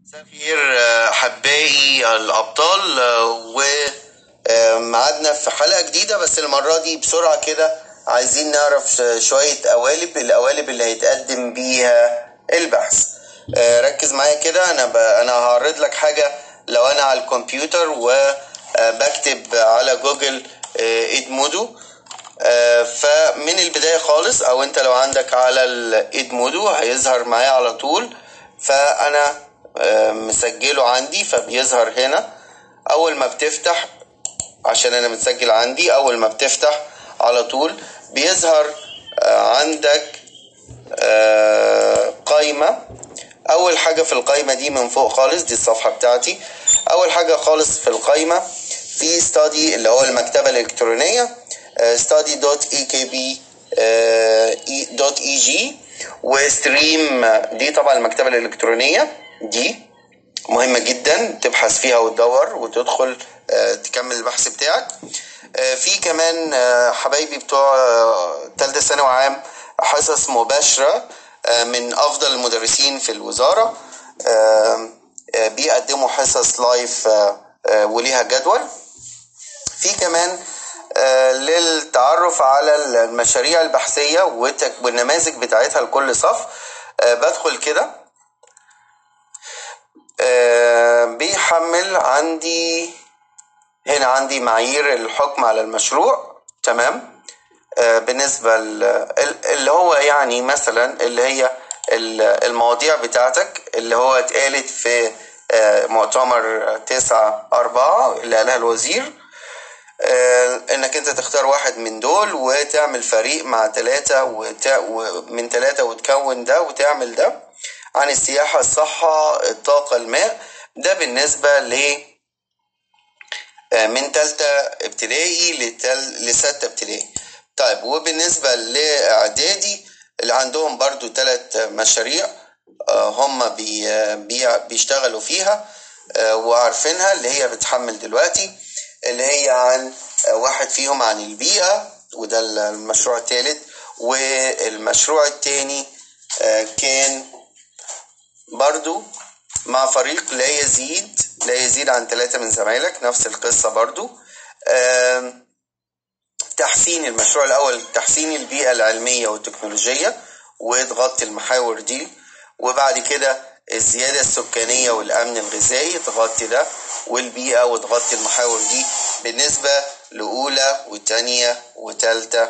مساء الخير حبائي الأبطال ومعادنا في حلقة جديدة بس المرة دي بسرعة كده عايزين نعرف شوية قوالب القوالب اللي هيتقدم بيها البحث ركز معايا كده أنا ب... أنا هعرض لك حاجة لو أنا على الكمبيوتر وبكتب على جوجل إدمودو فمن البداية خالص أو أنت لو عندك على الإدمودو هيظهر معايا على طول فأنا مسجله عندي فبيظهر هنا اول ما بتفتح عشان انا متسجل عندي اول ما بتفتح على طول بيظهر عندك قايمة اول حاجة في القايمة دي من فوق خالص دي الصفحة بتاعتي اول حاجة خالص في القايمة في ستادي اللي هو المكتبة الالكترونية study.ekb.eg وستريم دي طبعا المكتبة الالكترونية دي مهمة جدا تبحث فيها وتدور وتدخل تكمل البحث بتاعك في كمان حبايبي بتوع تالتة ثانوي عام حصص مباشرة من أفضل المدرسين في الوزارة بيقدموا حصص لايف وليها جدول في كمان للتعرف على المشاريع البحثية والنماذج بتاعتها لكل صف بدخل كده بيحمل عندي هنا عندي معايير الحكم على المشروع تمام بالنسبة اللي هو يعني مثلا اللي هي المواضيع بتاعتك اللي هو اتقالت في مؤتمر تسعة أربعة اللي قالها الوزير انك انت تختار واحد من دول وتعمل فريق مع ثلاثة ومن ثلاثة وتكون ده وتعمل ده عن السياحة الصحة الطاقة الماء ده بالنسبة ل من تالتة ابتدائي لتل... لستة ابتدائي طيب وبالنسبة لإعدادي اللي عندهم برضو ثلاث مشاريع هم بي... بي... بيشتغلوا فيها وعارفينها اللي هي بتحمل دلوقتي اللي هي عن واحد فيهم عن البيئة وده المشروع الثالث والمشروع الثاني كان برضو مع فريق لا يزيد لا يزيد عن ثلاثة من زمايلك نفس القصة برضو تحسين المشروع الأول تحسين البيئة العلمية والتكنولوجية وتغطي المحاور دي وبعد كده الزيادة السكانية والأمن الغذائي تغطي ده والبيئة وتغطي المحاور دي بالنسبة لأولى وتانية وتالتة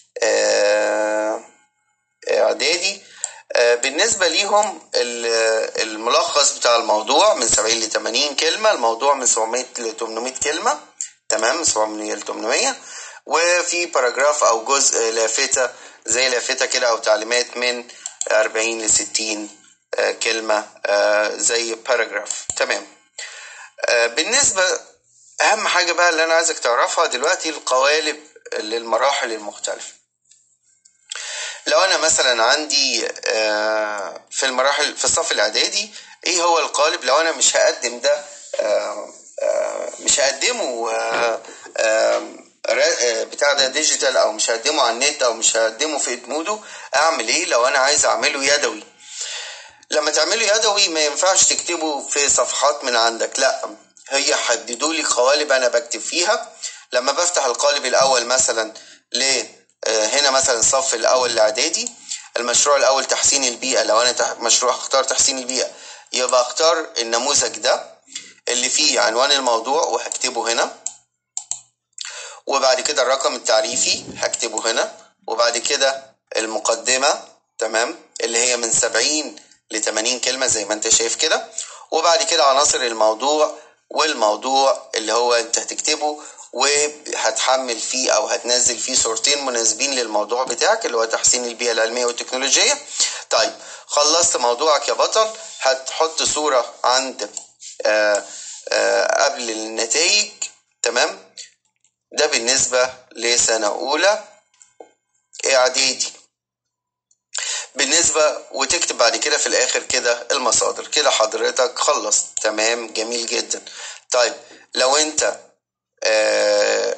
إعدادي بالنسبة ليهم الملخص بتاع الموضوع من 70 ل 80 كلمة الموضوع من 700 ل 800 كلمة تمام من 700 ل 800 وفي باراجراف أو جزء لافتة زي لافتة كده أو تعليمات من 40 ل 60 كلمة زي باراجراف تمام بالنسبة أهم حاجة بقى اللي أنا عايزك تعرفها دلوقتي القوالب للمراحل المختلفة لو انا مثلا عندي في المراحل في الصف الاعدادي ايه هو القالب لو انا مش هقدم ده مش هقدمه بتاع ده ديجيتال او مش هقدمه على النت او مش هقدمه في ادمودو اعمل ايه لو انا عايز اعمله يدوي لما تعمله يدوي ما ينفعش تكتبه في صفحات من عندك لا هي حددوا لي قوالب انا بكتب فيها لما بفتح القالب الاول مثلا ليه هنا مثلا الصف الاول الاعدادي المشروع الاول تحسين البيئه لو انا مشروع اختار تحسين البيئه يبقى اختار النموذج ده اللي فيه عنوان الموضوع وهكتبه هنا وبعد كده الرقم التعريفي هكتبه هنا وبعد كده المقدمه تمام اللي هي من 70 ل 80 كلمه زي ما انت شايف كده وبعد كده عناصر الموضوع والموضوع اللي هو انت هتكتبه وهتحمل فيه او هتنزل فيه صورتين مناسبين للموضوع بتاعك اللي هو تحسين البيئه العلميه والتكنولوجيه طيب خلصت موضوعك يا بطل هتحط صوره عند آآ آآ قبل النتائج تمام ده بالنسبه لسنه اولى اعدادي بالنسبة وتكتب بعد كده في الآخر كده المصادر كده حضرتك خلصت تمام جميل جدا طيب لو أنت آه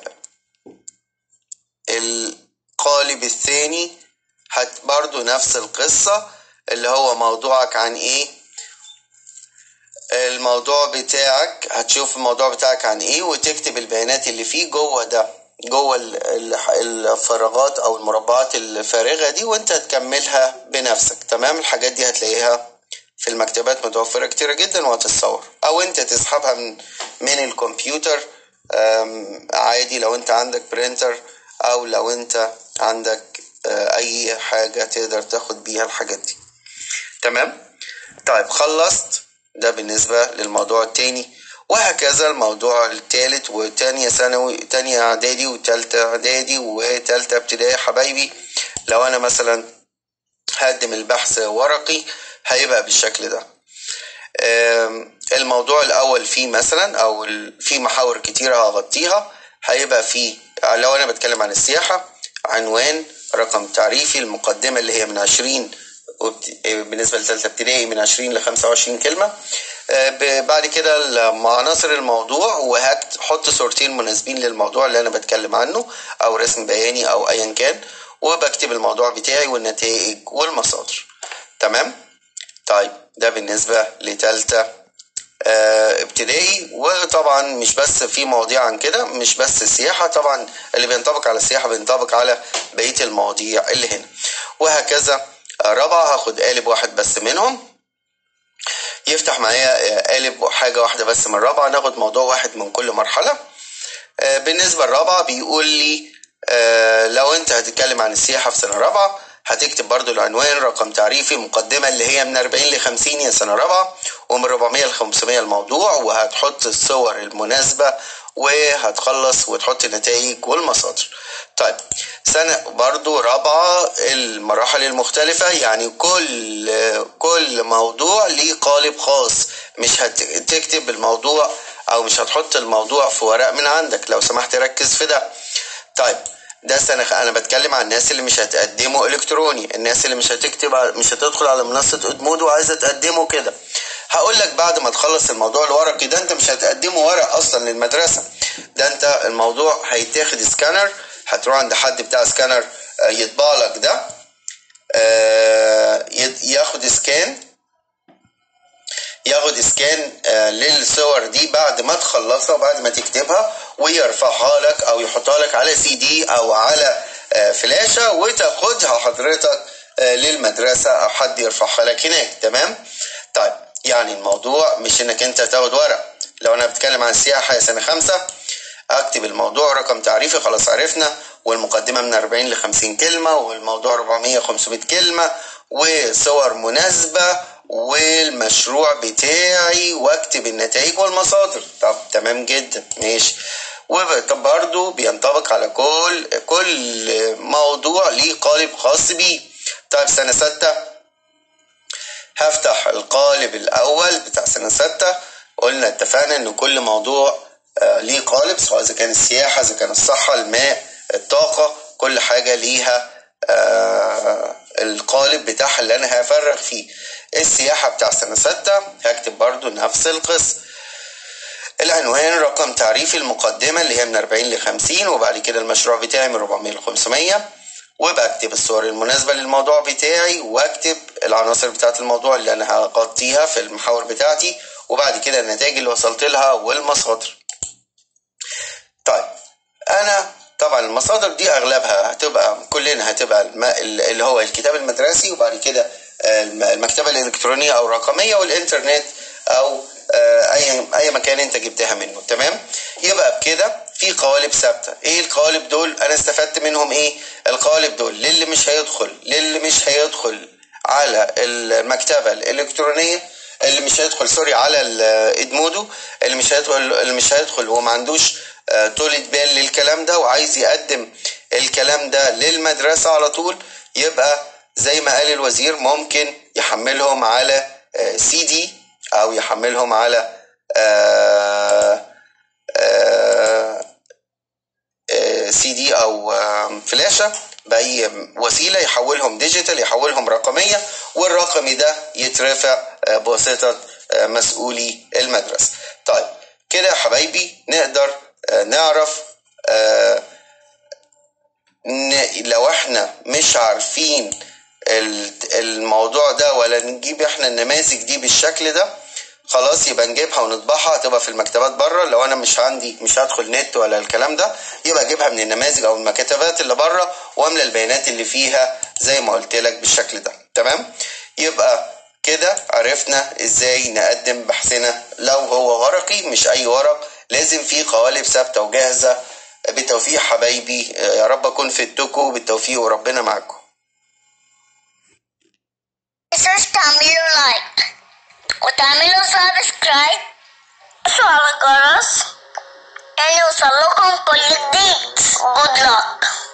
القالب الثاني هت برضو نفس القصة اللي هو موضوعك عن ايه الموضوع بتاعك هتشوف الموضوع بتاعك عن ايه وتكتب البيانات اللي فيه جوه ده جوه الفراغات او المربعات الفارغة دي وانت تكملها بنفسك تمام الحاجات دي هتلاقيها في المكتبات متوفرة كتيرة جدا وهتتصور او انت تسحبها من من الكمبيوتر عادي لو انت عندك برينتر او لو انت عندك اي حاجة تقدر تاخد بيها الحاجات دي تمام طيب خلصت ده بالنسبة للموضوع التاني وهكذا الموضوع التالت وتانية ثانوي تانية اعدادي وتالتة اعدادي وتالتة ابتدائي حبايبي لو انا مثلا هقدم البحث ورقي هيبقى بالشكل ده الموضوع الاول فيه مثلا او في محاور كتيرة هغطيها هيبقى فيه لو انا بتكلم عن السياحة عنوان رقم تعريفي المقدمة اللي هي من عشرين بالنسبة لثالثة ابتدائي من عشرين لخمسة وعشرين كلمة بعد كده عناصر الموضوع وهحط صورتين مناسبين للموضوع اللي انا بتكلم عنه او رسم بياني او ايا كان وبكتب الموضوع بتاعي والنتائج والمصادر تمام طيب ده بالنسبة لتالتة ابتدائي وطبعا مش بس في مواضيع عن كده مش بس السياحة طبعا اللي بينطبق على السياحة بينطبق على بقية المواضيع اللي هنا وهكذا رابعة هاخد قالب واحد بس منهم يفتح معايا قالب حاجة واحدة بس من الرابعة ناخد موضوع واحد من كل مرحلة بالنسبة للرابعة بيقول لي لو انت هتتكلم عن السياحة في سنة رابعة هتكتب برضو العنوان رقم تعريفي مقدمة اللي هي من 40 ل 50 يا سنة رابعة ومن 400 ل 500 الموضوع وهتحط الصور المناسبة وهتخلص وتحط النتائج والمصادر طيب سنة برضو رابعة المراحل المختلفة يعني كل كل موضوع ليه قالب خاص مش هتكتب الموضوع او مش هتحط الموضوع في ورق من عندك لو سمحت ركز في ده طيب ده سنة انا بتكلم عن الناس اللي مش هتقدمه الكتروني الناس اللي مش هتكتب مش هتدخل على منصة ادمود وعايزة تقدمه كده هقول لك بعد ما تخلص الموضوع الورقي ده انت مش هتقدمه ورق اصلا للمدرسة ده انت الموضوع هيتاخد سكانر هتروح عند حد بتاع سكانر يطبع لك ده ياخد سكان ياخد سكان للصور دي بعد ما تخلصها وبعد ما تكتبها ويرفعها لك او يحطها لك على سي دي او على فلاشة وتاخدها حضرتك للمدرسة او حد يرفعها لك هناك تمام طيب يعني الموضوع مش انك انت تاخد ورق لو انا بتكلم عن السياحة يا سنة خمسة اكتب الموضوع رقم تعريفي خلاص عرفنا والمقدمة من 40 ل 50 كلمة والموضوع 400 500 كلمة وصور مناسبة والمشروع بتاعي واكتب النتائج والمصادر طب تمام جدا ماشي وطب برضه بينطبق على كل كل موضوع ليه قالب خاص بيه طيب سنة ستة هفتح القالب الأول بتاع سنة ستة قلنا اتفقنا إن كل موضوع ليه قالب سواء إذا كان السياحة إذا كان الصحة الماء الطاقة كل حاجة ليها القالب بتاعها اللي أنا هفرغ فيه السياحة بتاع سنة ستة هكتب برضو نفس القصة العنوان رقم تعريفي المقدمة اللي هي من 40 ل 50 وبعد كده المشروع بتاعي من 400 ل 500 وبكتب الصور المناسبة للموضوع بتاعي واكتب العناصر بتاعت الموضوع اللي انا هغطيها في المحاور بتاعتي وبعد كده النتائج اللي وصلت لها والمصادر طيب انا طبعا المصادر دي اغلبها هتبقى كلنا هتبقى اللي هو الكتاب المدرسي وبعد كده المكتبة الالكترونية او الرقمية والانترنت او اي اي مكان انت جبتها منه تمام يبقى بكده في قوالب ثابته ايه القوالب دول انا استفدت منهم ايه القوالب دول للي مش هيدخل للي مش هيدخل على المكتبه الالكترونيه اللي مش هيدخل سوري على ادمودو اللي مش هيدخل اللي مش هيدخل وما عندوش طولة بال للكلام ده وعايز يقدم الكلام ده للمدرسة على طول يبقى زي ما قال الوزير ممكن يحملهم على سي دي او يحملهم على سي دي او فلاشة بأي وسيلة يحولهم ديجيتال يحولهم رقمية والرقمي ده يترفع بواسطة مسؤولي المدرسة طيب كده يا حبايبي نقدر نعرف لو احنا مش عارفين الموضوع ده ولا نجيب احنا النماذج دي بالشكل ده خلاص يبقى نجيبها ونطبعها هتبقى في المكتبات بره لو انا مش عندي مش هدخل نت ولا الكلام ده يبقى اجيبها من النماذج او المكتبات اللي بره واملى البيانات اللي فيها زي ما قلت لك بالشكل ده تمام يبقى كده عرفنا ازاي نقدم بحثنا لو هو ورقي مش اي ورق لازم فيه قوالب ثابته وجاهزه بالتوفيق حبايبي يا رب اكون فدتكم بالتوفيق وربنا معاكم تنسوش تعملوا لايك وتعملوا سبسكرايب وعلى الجرس يعني يوصل لكم كل جديد good luck